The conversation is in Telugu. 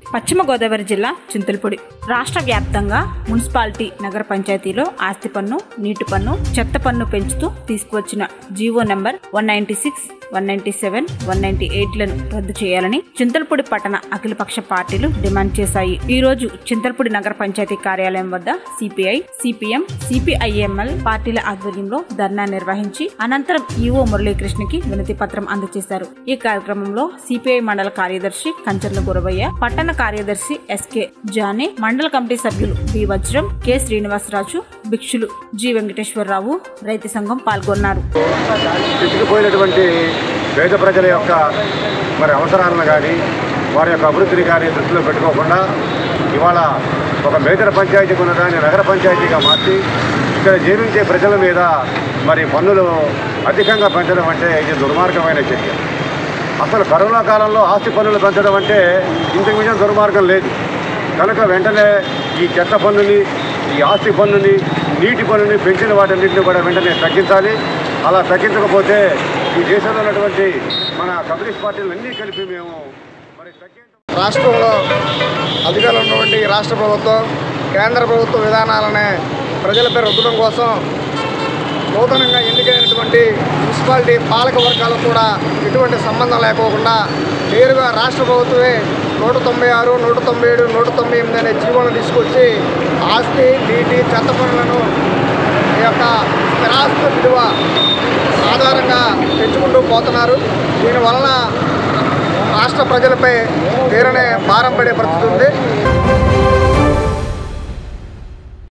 పశ్చిమ గోదావరి జిల్లా చింతలపూడి రాష్ట్ర వ్యాప్తంగా మున్సిపాలిటీ నగర పంచాయతీలో ఆస్తి పన్ను నీటి పన్ను చెత్త పన్ను పెంచుతూ తీసుకువచ్చిన GO number one ninety six one ninety seven one ninety ఎయిట్లను రద్దు చేయాలని చింతలపూడి పట్టణ అఖిలపక్ష పార్టీలు డిమాండ్ చేశాయి ఈ రోజు చింతలపూడి నగర పంచాయతీ కార్యాలయం వద్ద సిపిఐ సిపిఎం సిపిఐఎంఎల్ పార్టీల ఆధ్వర్యంలో ధర్నా నిర్వహించి అనంతరం ఈవో మురళీకృష్ణకి వినతి పత్రం అందజేశారు ఈ కార్యక్రమంలో సిపిఐ మండల కార్యదర్శి కంచర్ల గురవయ్య పట్టణ కార్యదర్శి ఎస్కే జానీ మండల కమిటీ సభ్యులు B Vajram K Srinivasaraju Bhikshulu G Venkateswararao రైతు సంఘం పాల్గొన్నారు చితికిపోయినటువంటి పేద ప్రజల యొక్క మరి అవసరాలను కానీ వారి యొక్క అభివృద్ధిని కానీ దృష్టిలో పెట్టుకోకుండా ఇవాళ ఒక మేజర్ పంచాయతీకి ఉన్నదాన్ని నగర పంచాయతీగా మార్చి ఇక్కడ జీవించే ప్రజల మీద మరి పన్నులు అధికంగా పెంచడం అంటే ఇది దుర్మార్గమైన చర్య అసలు కరోనా కాలంలో ఆస్తి పన్నులు పెంచడం అంటే ఇంతకు మించిన దుర్మార్గం లేదు కనుక వెంటనే ఈ చెత్త పన్నుని ఈ ఆస్తి పన్నుని నీటి పన్నుని పెంచిన వాటన్నింటిని కూడా వెంటనే తగ్గించాలి అలా తగ్గించకపోతే ఈ దేశంలో ఉన్నటువంటి మన కమ్యూనిస్ట్ పార్టీలు అన్నీ కలిపి మేము మరి తగ్గించ రాష్ట్రంలో అధికారంలో ఉన్నటువంటి ఈ రాష్ట్ర ప్రభుత్వం కేంద్ర ప్రభుత్వ విధానాలనే ప్రజలపై రుద్దడం కోసం నూతనంగా ఎన్నికైనటువంటి మున్సిపాలిటీ పాలక వర్గాలకు కూడా ఎటువంటి సంబంధం లేకోకుండా నేరుగా రాష్ట్ర ప్రభుత్వమే నూట తొంభై ఆరు నూట తొంభై ఏడు నూట తొంభై ఎనిమిది అనే జీవోను తీసుకొచ్చి ఆస్తి నీటి చెత్త పనులను ఈ యొక్క స్థిరాస్తి విలువ ఆధారంగా పెంచుకుంటూ పోతున్నారు దీనివలన రాష్ట్ర ప్రజలపై తీరనే భారం పడే పరిస్థితి ఉంది